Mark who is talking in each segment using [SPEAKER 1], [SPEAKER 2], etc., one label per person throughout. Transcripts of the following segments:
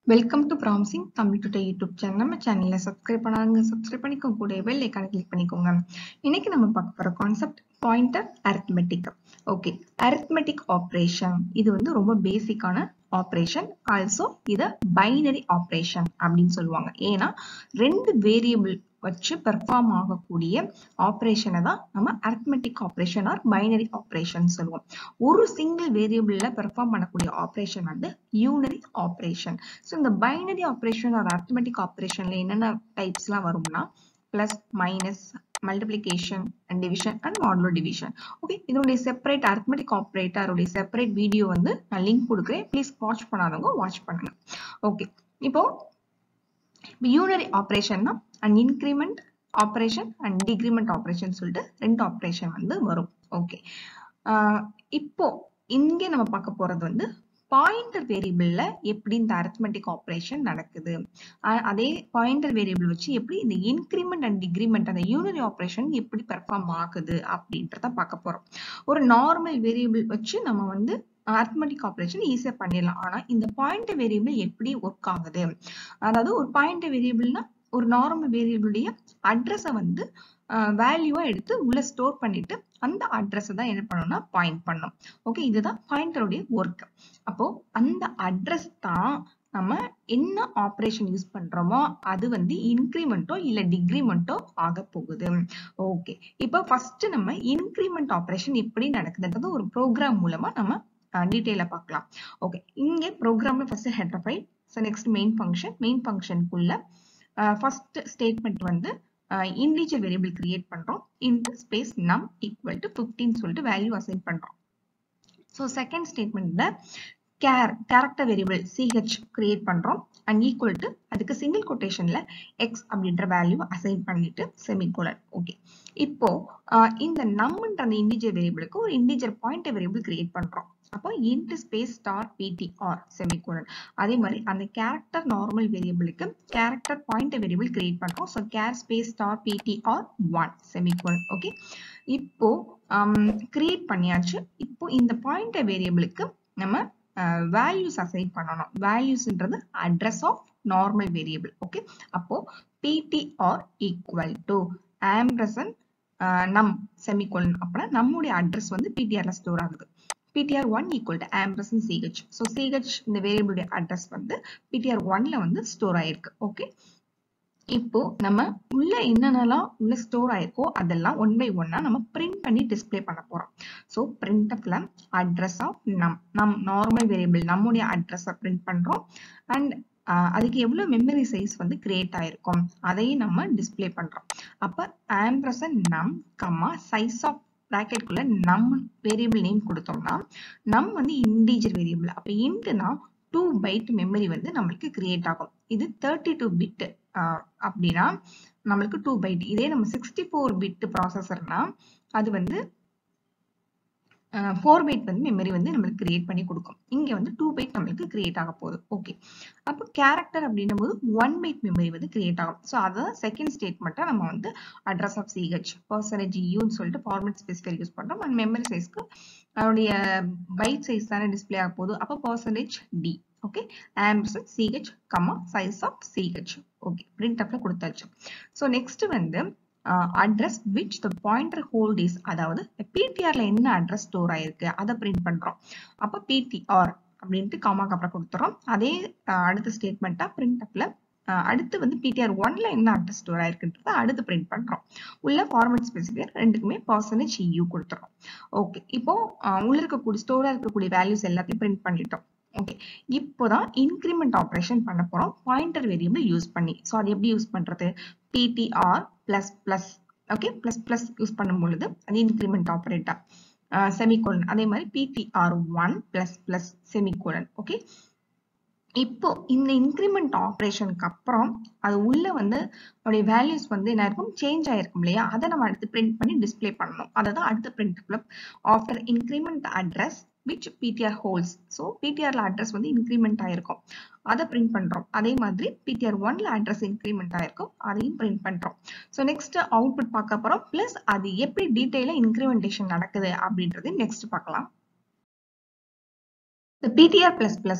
[SPEAKER 1] welcome to promising Tamil today YouTube channel நம்ம சேனல்ல subscribe பண்ணாங்க சப்ஸ்கிரைப் பண்ணிக்கோங்க கூட பெல் ஐக்கான கிளிக் பண்ணிக்கோங்க இன்னைக்கு நம்ம பார்க்க போற concept pointer arithmetic okay arithmetic operation இது வந்து ரொம்ப பேசிக்கான ஆப்ரேஷன் ஆல்சோ இத பைனரி ஆப்ரேஷன் அப்படின்னு சொல்லுவாங்க ஏன்னா ரெண்டு வேரியபிள் வச்சு பெர்ஃபார்ம் ஆகக்கூடிய ஆப்ரேஷனை தான் நம்ம arithmetic operation or binary operation சொல்லுவோம் ஒரு சிங்கிள் வேரியபிள்ல பெர்ஃபார்ம் பண்ணக்கூடிய ஆப்ரேஷன் வந்து யூனரி ஆப்ரேஷன் ஸோ இந்த பைனரி ஆப்ரேஷன் ஆர் அரித்மெட்டிக் ஆப்ரேஷன்ல என்னென்ன டைப்ஸ்லாம் வரும்னா plus minus multiplication and division and modulo division okay இதனுடைய செப்பரேட் அரித்மெட்டிக் ஆப்ரேட்டருடைய செப்பரேட் வீடியோ வந்து நான் லிங்க் கொடுக்குறேன் ப்ளீஸ் வாட்ச் பண்ணாதவங்க வாட்ச் பண்ணுங்க ஓகே இப்போ யூனரி ஆப்ரேஷன்னா and increment operation and decrement operation சொல்லிட்டு ரெண்டு ஆப்ரேஷன் வந்து வரும் ஓகே இப்போ இங்கே நம்ம பார்க்க போறது வந்து பாயிண்டர் வேரியபிள்ல எப்படி இந்த அரித்மெட்டிக் ஆப்ரேஷன் நடக்குது அதே பாயிண்டர் வேரியபிள் வச்சு எப்படி இந்த இன்க்ரிமெண்ட் அண்ட் டிக்ரிமெண்ட் அந்த யூனரி ஆப்ரேஷன் எப்படி பெர்ஃபார்ம் ஆகுது அப்படின்றத பார்க்க போறோம் ஒரு நார்மல் வேரியபிள் வச்சு நம்ம வந்து அரித்மெட்டிக் ஆப்ரேஷன் ஈஸியா பண்ணிடலாம் ஆனா இந்த பாயிண்டர் வேரியபிள் எப்படி ஒர்க் ஆகுது அதாவது ஒரு பாயிண்டர் வேரியபிள்னா ஒரு நார்மல் வேரியபிளுடைய அட்ரஸை வந்து வேல்யூவா எடுத்து உள்ள ஸ்டோர் பண்ணிட்டு அந்த அட்ரஸை தான் என்ன பண்ணணும்னா பாயிண்ட் பண்ணும் ஓகே இதுதான் பாயிண்டருடைய ஒர்க் அப்போ அந்த அட்ரஸ் தான் நம்ம என்ன ஆப்ரேஷன் யூஸ் பண்றோமோ அது வந்து இன்க்ரிமெண்ட்டோ இல்ல டிக்ரிமெண்ட்டோ ஆக போகுது ஓகே இப்போ ஃபர்ஸ்ட் நம்ம இன்க்ரிமெண்ட் ஆப்ரேஷன் எப்படி நடக்குதுன்றது ஒரு ப்ரோக்ராம் மூலமா நம்ம டீட்டெயில பார்க்கலாம் ஓகே இங்கே ப்ரோக்ராம்ல first header file so next main function main ஃபங்க்ஷனுக்குள்ள ஃபர்ஸ்ட் ஸ்டேட்மெண்ட் வந்து இன்டிஜர் வேரியபிள் கிரியேட் பண்றோம் int space num equal to fifteen சொல்லிட்டு வேல்யூ அசைன் பண்றோம் ஸோ செகண்ட் ஸ்டேட்மெண்ட்ல char character variable CH create பண்றோம் அண்ட் ஈக்குவல் டு அதுக்கு single கொட்டேஷன்ல X அப்படின்ற வேல்யூ அசைன் பண்ணிட்டு செமிகோலன் ஓகே இப்போ இந்த நம்மன்ற அந்த இன்டிஜர் வேரியபிளுக்கு ஒரு இன்டிஜர் பாயிண்டர் வேரியபிள் கிரியேட் பண்றோம் அப்போ int space star PTR semicolon அதே மாதிரி அந்த கேரக்டர் நார்மல் வேரியபிளுக்கு கேரக்டர் பாயிண்டர் வேரியபிள் கிரியேட் பண்றோம் so char space star PTR one semicolon okay இப்போ கிரியேட் பண்ணியாச்சு இப்போ இந்த பாயிண்டர் வேரியபிளுக்கு நம்ம வேல்யூஸ் அசைன் பண்ணணும் வேல்யூஸ்ன்றது address of normal variable okay அப்போ PTR equal to ampersand num semicolon அப்படின்னா நம்முடைய அட்ரஸ் வந்து பிடிஆர்ல ஸ்டோர் ஆகுது PTR one equal to ampersand CH so CH இந்த வேரியபிளுடைய அட்ரஸ் வந்து பிடிஆர் ஒன்ல வந்து ஸ்டோர் ஆயிருக்கு ஓகே இப்போ நம்ம உள்ள என்னென்னலாம் உள்ள ஸ்டோர் ஆயிருக்கோ அதெல்லாம் ஒன் பை ஒன்னா நம்ம பிரிண்ட் பண்ணி டிஸ்பிளே பண்ண போறோம் ஸோ பிரிண்டப்ல அட்ரஸ் ஆஃப் நம் நம் நார்மல் வேரியபிள் நம்முடைய அட்ரஸை பிரிண்ட் பண்றோம் அண்ட் அதுக்கு எவ்வளவு மெமரி சைஸ் வந்து கிரியேட் ஆயிருக்கும் அதையும் நம்ம டிஸ்பிளே பண்றோம் அப்ப ஆம்பிரசன் நம் கம்மா சைஸ் ஆஃப் ப்ராக்கெட்குள்ள நம் வேரியபிள் நேம் கொடுத்தோம்னா நம் வந்து இன்டீஜர் வேரியபிள் அப்ப இன்ட்னா டூ பைட் மெமரி வந்து நம்மளுக்கு கிரியேட் ஆகும் இது தேர்ட்டி டூ பிட் அப்படின்னா நம்மளுக்கு டூ பைட் இதே நம்ம சிக்ஸ்டி ஃபோர் பிட் ப்ராசஸர்னா அது வந்து ஃபோர் பைட் வந்து மெமரி வந்து நம்மளுக்கு கிரியேட் பண்ணி கொடுக்கும் இங்க வந்து டூ பைட் நம்மளுக்கு கிரியேட் ஆக போகுது ஓகே அப்போ கேரக்டர் அப்படின்னும் போது ஒன் பைட் மெமரி வந்து கிரியேட் ஆகும் ஸோ அதான் செகண்ட் ஸ்டேட்மெண்ட்டை நம்ம வந்து அட்ரஸ் ஆஃப் சிஹெச் பர்சன்டேஜ் யூன்னு சொல்லிட்டு ஃபார்மேட் ஸ்பெசிஃபைர் யூஸ் பண்றோம் அண்ட் மெமரி சைஸ்க்கு அதனுடைய பைட் சைஸ் தானே டிஸ்பிளே ஆக போகுது அப்போ percentage D okay ampersand CH comma size of CH okay print அப்ல கொடுத்தாச்சு ஸோ நெக்ஸ்ட் வந்து address which the pointer hold is அதாவது பிடிஆர்ல என்ன அட்ரஸ் ஸ்டோர் ஆயிருக்கு அதை பிரிண்ட் பண்றோம் அப்போ பிடிஆர் அப்படின்ட்டு காமாக்கு அப்புறம் கொடுத்துறோம் அதே அடுத்த ஸ்டேட்மெண்ட்டா பிரிண்ட் அப்ல அடுத்து வந்து பிடிஆர் ஒன்ல என்ன அட்ரஸ் ஸ்டோர் ஆயிருக்குன்றத அடுத்து பிரிண்ட் பண்றோம் உள்ள ஃபார்மேட் ஸ்பெசிஃபையர் ரெண்டுக்குமே பர்சன்டேஜ் யூ கொடுத்துறோம் ஓகே இப்போ உள்ள இருக்கக்கூடிய ஸ்டோரா இருக்கக்கூடிய வேல்யூஸ் எல்லாத்தையும் பிரிண்ட் பண்ணிட்டோம் ஓகே இப்போதான் இன்க்ரிமெண்ட் ஆப்ரேஷன் பண்ண போறோம் பாயிண்டர் வேரியபிள் யூஸ் பண்ணி ஸோ அது எப்படி யூஸ் பண்றது PTR plus plus okay plus plus use பண்ணும் பொழுது அது இன்க்ரிமெண்ட் ஆப்ரேட்டர் செமிகோலன் அதே மாதிரி PTR one plus plus semicolon okay இப்போ இந்த இன்க்ரிமெண்ட் ஆப்ரேஷனுக்கு அப்புறம் அது உள்ள வந்து அதோடைய வேல்யூஸ் வந்து என்ன இருக்கும் சேஞ்ச் ஆயிருக்கும் இல்லையா அதை நம்ம அடுத்து பிரிண்ட் பண்ணி டிஸ்பிளே பண்ணணும் அதை தான் அடுத்த print after increment address which PTR holds so பிடிஆர்ல அட்ரஸ் வந்து இன்க்ரிமெண்ட் ஆயிருக்கும் அதை பிரிண்ட் பண்றோம் அதே மாதிரி பிடிஆர் ஒன்ல அட்ரஸ் இன்க்ரிமெண்ட் ஆயிருக்கும் அதையும் பிரிண்ட் பண்றோம் ஸோ நெக்ஸ்ட் அவுட்புட் பார்க்க போறோம் பிளஸ் அது எப்படி டீட்டெயிலா இன்க்ரிமெண்டேஷன் நடக்குது அப்படின்றது நெக்ஸ்ட் பார்க்கலாம் பிடிஆர் பிளஸ் பிளஸ்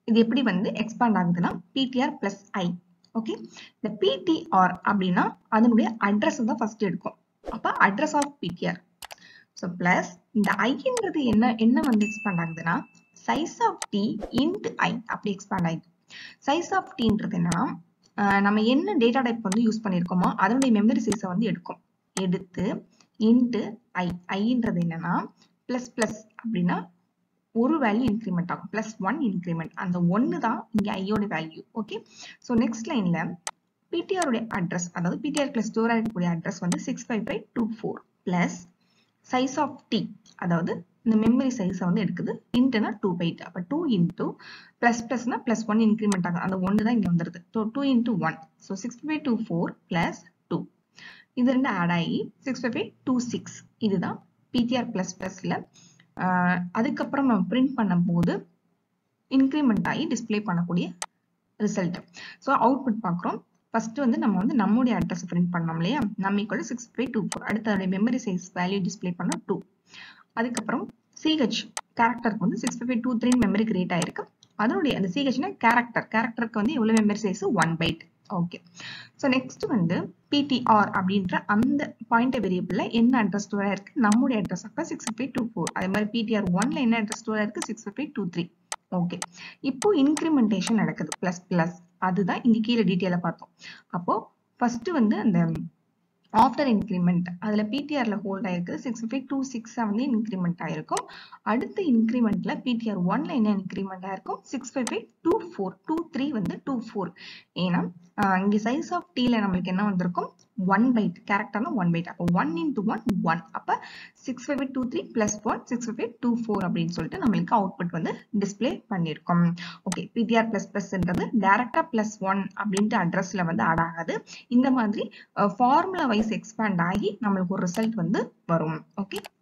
[SPEAKER 1] இது எப்படி வந்து எக்ஸ்பேண்ட் ஆகுதுன்னா பிடிஆர் பிளஸ் ஐ ஓகே இந்த பிடிஆர் அப்படின்னா அதனுடைய அட்ரஸ் தான் ஃபர்ஸ்ட் எடுக்கும் அப்ப address of PTR so plus இந்த ஐன்றது என்ன என்ன வந்து எக்ஸ்பேண்ட் ஆகுதுன்னா size of D int I அப்படி எக்ஸ்பேண்ட் ஆகுது சைஸ் ஆஃப் டீன்றது என்னன்னா நம்ம என்ன டேட்டா டைப் வந்து யூஸ் பண்ணியிருக்கோமோ அதனுடைய மெமரி சைஸை வந்து எடுக்கும் எடுத்து இன்ட்டு ஐ ஐன்றது என்னன்னா பிளஸ் பிளஸ் அப்படின்னா ஒரு வேல்யூ இன்க்ரிமெண்ட் ஆகும் பிளஸ் ஒன் இன்க்ரிமெண்ட் அந்த ஒன்று தான் இங்கே ஐயோட வேல்யூ ஓகே ஸோ நெக்ஸ்ட் லைன்ல பிடிஆருடைய அட்ரஸ் அதாவது பிடிஆர் பிளஸ் ஸ்டோர் ஆகக்கூடிய அட்ரஸ் வந்து six five five two four plus size of D அதாவது இந்த மெமரி சைஸை வந்து எடுக்குது இன்ட்டுனா டூ பைட் அப்போ டூ இன்டூ பிளஸ் பிளஸ்னா பிளஸ் ஒன் இன்க்ரிமெண்ட் ஆகும் அந்த ஒன்று தான் இங்கே வந்துருது so two into one so six five two four plus two இது ரெண்டு ஆட் ஆகி six five five two six இதுதான் பிடிஆர் பிளஸ் பிளஸ்ல அதுக்கப்புறம் நம்ம பிரிண்ட் பண்ணும்போது இன்க்ரிமெண்ட் ஆகி டிஸ்பிளே பண்ணக்கூடிய ரிசல்ட் ஸோ அவுட்புட் பார்க்குறோம் ஃபர்ஸ்ட் வந்து நம்ம வந்து நம்முடைய அட்ரஸ் பிரிண்ட் பண்ணோம் இல்லையா நம்ம equal six five two four அடுத்து அதோடைய மெமரி சைஸ் வேல்யூ டிஸ்பிளே பண்ணோம் டூ அதுக்கப்புறம் சிஹெச் கேரக்டருக்கு வந்து six five two three memory create ஆயிருக்கு அதனுடைய அந்த சிஹெச்னா கேரக்டர் கேரக்டருக்கு வந்து எவ்வளவு memory size one byte okay so next வந்து பிடிஆர் அப்படின்ற அந்த பாயிண்ட் வேரியபிள்ல என்ன அட்ரஸ் ஸ்டோரா இருக்கு நம்முடைய அட்ரஸ் அப்ப சிக்ஸ் ஃபைவ் டூ ஃபோர் அதே மாதிரி பிடிஆர் ஒன்ல என்ன அட்ரஸ் ஸ்டோரா இருக்கு six five two three okay இப்போ இன்க்ரிமெண்டேஷன் நடக்குது பிளஸ் பிளஸ் அதுதான் இங்க கீழே டீட்டெயில பார்த்தோம் அப்போ ஃபர்ஸ்ட் வந்து அந்த ஆஃப்டர் இன்க்ரிமெண்ட் அதுல பிடிஆர்ல ஹோல்ட் ஆயிருக்கு சிக்ஸ் ஃபைவ் டூ சிக்ஸ் வந்து இன்க்ரிமெண்ட் ஆயிருக்கும் அடுத்த இன்க்ரிமெண்ட்ல பிடிஆர் ஒன்ல என்ன இன்க்ரிமெண்ட் ஆயிருக்கும் six five five two four two three வந்து டூ ஃபோர் ஏன்னா இங்க சைஸ் ஆஃப் டீல நம்மளுக்கு என்ன வந்திருக்கும் ஒன் பைட் கேரக்டர்னா ஒன் பைட் அப்போ ஒன் இன்டூ ஒன் ஒன் அப்ப six five two three plus one six five two four அப்படின்னு சொல்லிட்டு நம்மளுக்கு அவுட்புட் வந்து டிஸ்பிளே பண்ணியிருக்கோம் ஓகே பிடிஆர் பிளஸ் பிளஸ்ன்றது டேரக்டா பிளஸ் ஒன் அப்படின்ட்டு அட்ரஸ்ல வந்து ஆட் ஆகாது இந்த மாதிரி ஃபார்முலா வைஸ் எக்ஸ்பேண்ட் ஆகி நம்மளுக்கு ஒரு ரிசல்ட் வந்து வரும் ஓகே